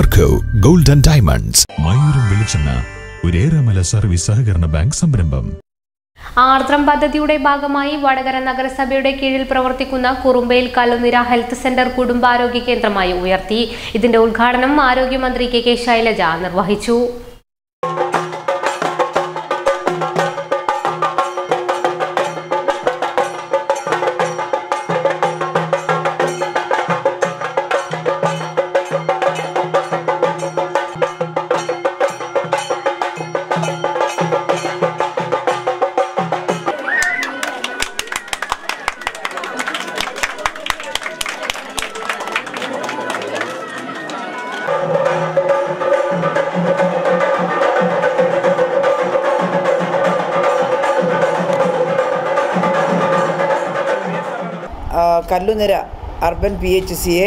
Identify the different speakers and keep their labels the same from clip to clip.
Speaker 1: Parco gold and diamonds
Speaker 2: Mayooram വെളിച്ചെണ്ണ ഒരേറെമല service സഹകരണ ബാങ്ക് സംരംഭം
Speaker 3: ആർദ്രം പദ്ധതിയുടെ ഭാഗമായി വടകര നഗരസഭയുടെ കീഴിൽ പ്രവർത്തിക്കുന്ന കുറുമ്പയിൽ കല്ലുനിര ഹെൽത്ത് സെന്റർ കുടുംബാരോഗ്യ കേന്ദ്രമായി ഉയർത്തി ഇതിന്റെ ഉദ്ഘാടനം ആരോഗ്യമന്ത്രി കെ കെ ശൈലജ നിർവഹിച്ചു
Speaker 4: ആ, കല്ലുനിര അർബൻ പി എച്ച് സിയെ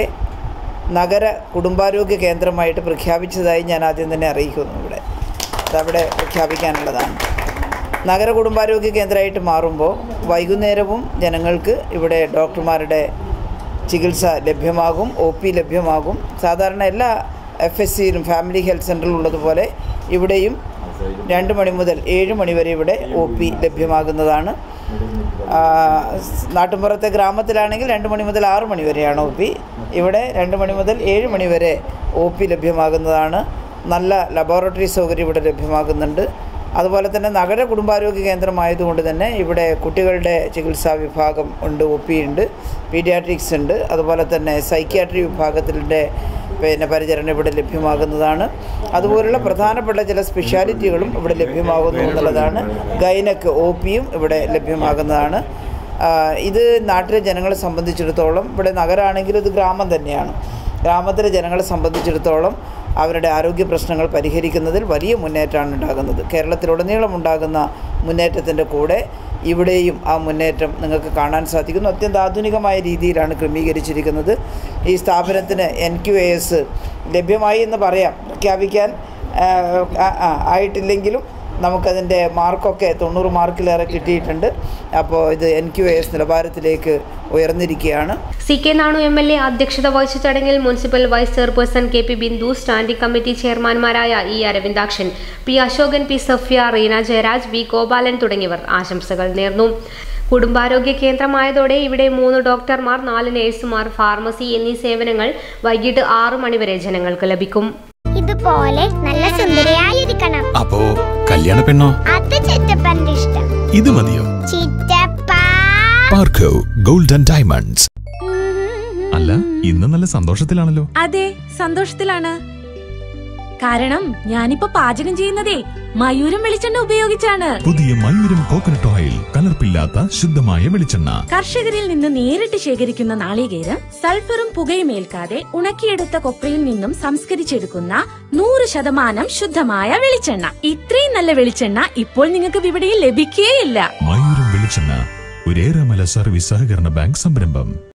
Speaker 4: നഗര കുടുംബാരോഗ്യ കേന്ദ്രമായിട്ട് പ്രഖ്യാപിച്ചതായി ഞാൻ ആദ്യം തന്നെ അറിയിക്കുന്നു ഇവിടെ അതവിടെ പ്രഖ്യാപിക്കാനുള്ളതാണ് നഗര കുടുംബാരോഗ്യ കേന്ദ്രമായിട്ട് മാറുമ്പോൾ വൈകുന്നേരവും ജനങ്ങൾക്ക് ഇവിടെ ഡോക്ടർമാരുടെ ചികിത്സ ലഭ്യമാകും ഒ പി ലഭ്യമാകും സാധാരണ എല്ലാ എഫ് എസ് സിയിലും ഫാമിലി ഹെൽത്ത് സെൻ്ററിലും ഉള്ളതുപോലെ ഇവിടെയും രണ്ട് മണി മുതൽ ഏഴ് മണി വരെ ഇവിടെ ഒ പി ലഭ്യമാകുന്നതാണ് ആ, സ് നാട്ടിൻപുറത്തെ ഗ്രാമത്തിലാണെങ്കിൽ രണ്ട് മണി മുതൽ ആറ് മണി വരെയാണ് ഒ പി ഇവിടെ രണ്ട് മണി മുതൽ ഏഴ് മണി വരെ ഒ പി ലഭ്യമാകുന്നതാണ് നല്ല ലബോറട്ടറി സൗകര്യം ഇവിടെ ലഭ്യമാകുന്നുണ്ട് അതുപോലെ തന്നെ നഗര കുടുംബാരോഗ്യ കേന്ദ്രമായതുകൊണ്ട് തന്നെ ഇവിടെ കുട്ടികളുടെ ചികിത്സാ വിഭാഗം ഉണ്ട് ഒ പി ഉണ്ട് പീഡിയാട്രിക്സ് ഉണ്ട് അതുപോലെ തന്നെ സൈക്യാട്രി വിഭാഗത്തിൻ്റെ പിന്നെ പരിചരണം ഇവിടെ ലഭ്യമാകുന്നതാണ് അതുപോലുള്ള പ്രധാനപ്പെട്ട ചില സ്പെഷ്യാലിറ്റികളും ഇവിടെ ലഭ്യമാകുന്നു എന്നുള്ളതാണ് ഗൈനക്ക് ഒ പിയും ഇവിടെ ലഭ്യമാകുന്നതാണ് ആ, ഇത് നാട്ടിലെ ജനങ്ങളെ സംബന്ധിച്ചിടത്തോളം ഇവിടെ നഗരമാണെങ്കിലും ഇത് ഗ്രാമം തന്നെയാണ് ഗ്രാമത്തിലെ ജനങ്ങളെ സംബന്ധിച്ചിടത്തോളം അവരുടെ ആരോഗ്യ പ്രശ്നങ്ങൾ പരിഹരിക്കുന്നതിൽ വലിയ മുന്നേറ്റമാണ് ഉണ്ടാകുന്നത് കേരളത്തിലുടനീളം ഉണ്ടാകുന്ന മുന്നേറ്റത്തിൻ്റെ കൂടെ ഇവിടെയും ആ മുന്നേറ്റം നിങ്ങൾക്ക് കാണാൻ സാധിക്കുന്നു അത്യന്താധുനികമായ രീതിയിലാണ് ക്രമീകരിച്ചിരിക്കുന്നത് ഈ സ്ഥാപനത്തിന് എൻ ക്യു എ എസ് ലഭ്യമായി എന്ന് പറയാം പ്രഖ്യാപിക്കാൻ ആ, ആ, ആ, ആയിട്ടില്ലെങ്കിലും നമുക്കതിൻ്റെ മാർക്കൊക്കെ തൊണ്ണൂറ് മാർക്കിലേറെ കിട്ടിയിട്ടുണ്ട് അപ്പോൾ ഇത് എൻ ക്യു എസ് നിലവാരത്തിലേക്ക് ഉയർന്നിരിക്കുകയാണ്
Speaker 3: C K Nanu M L A അധ്യക്ഷത വഹിച്ച ചടങ്ങിൽ municipal vice chairperson K P Bindu standing committee ചെയർമാൻമാരായ E Aravindakshan P Ashokan P Safiya Reena Jayaraj V Gopalan തുടങ്ങിയവർ ആശംസകൾ നേർന്നു കുടുംബാരോഗ്യ കേന്ദ്രമായതോടെ ഇവിടെ മൂന്ന് ഡോക്ടർമാർ നാല് നഴ്സുമാർ ഫാർമസി എന്നീ സേവനങ്ങൾ വൈകിട്ട് ആറു മണിവരെ ജനങ്ങൾക്ക് ലഭിക്കും
Speaker 5: ഇതുപോലെ നല്ല സുന്ദരിയായിരിക്കണം
Speaker 1: അപ്പോ കല്യാണ പെണ്ണോ
Speaker 5: അത് ചിറ്റപ്പന്റെ ഇഷ്ടം
Speaker 1: ഇത് മതിയോ
Speaker 5: ചിറ്റപ്പ
Speaker 1: പാർക്കോ ഗോൾഡ് ആൻഡ് ഡയമണ്ട്സ്
Speaker 2: അല്ല ഇന്ന് നല്ല സന്തോഷത്തിലാണല്ലോ
Speaker 6: അതെ സന്തോഷത്തിലാണ് കാരണം ഞാനിപ്പോ പാചകം ചെയ്യുന്നതേ മയൂരം വെളിച്ചെണ്ണ ഉപയോഗിച്ചാണ്
Speaker 2: പുതിയ മയൂരം കോക്കനട്ട് ഓയിൽ കലർപ്പില്ലാത്ത ശുദ്ധമായ വെളിച്ചെണ്ണ
Speaker 6: കർഷകരിൽ നിന്ന് നേരിട്ട് ശേഖരിക്കുന്ന നാളികേരം സൾഫറും പുകയും ഏൽക്കാതെ ഉണക്കിയെടുത്ത കൊപ്രയിൽ നിന്നും സംസ്കരിച്ചെടുക്കുന്ന നൂറ് ശതമാനം ശുദ്ധമായ വെളിച്ചെണ്ണ ഇത്രയും നല്ല വെളിച്ചെണ്ണ ഇപ്പോൾ നിങ്ങൾക്ക് വിപണിയിൽ ലഭിക്കുകയില്ല
Speaker 2: മയൂരം വെളിച്ചെണ്ണ ഒരേറെമല സർവീസ് സഹകരണ ബാങ്ക് സംരംഭം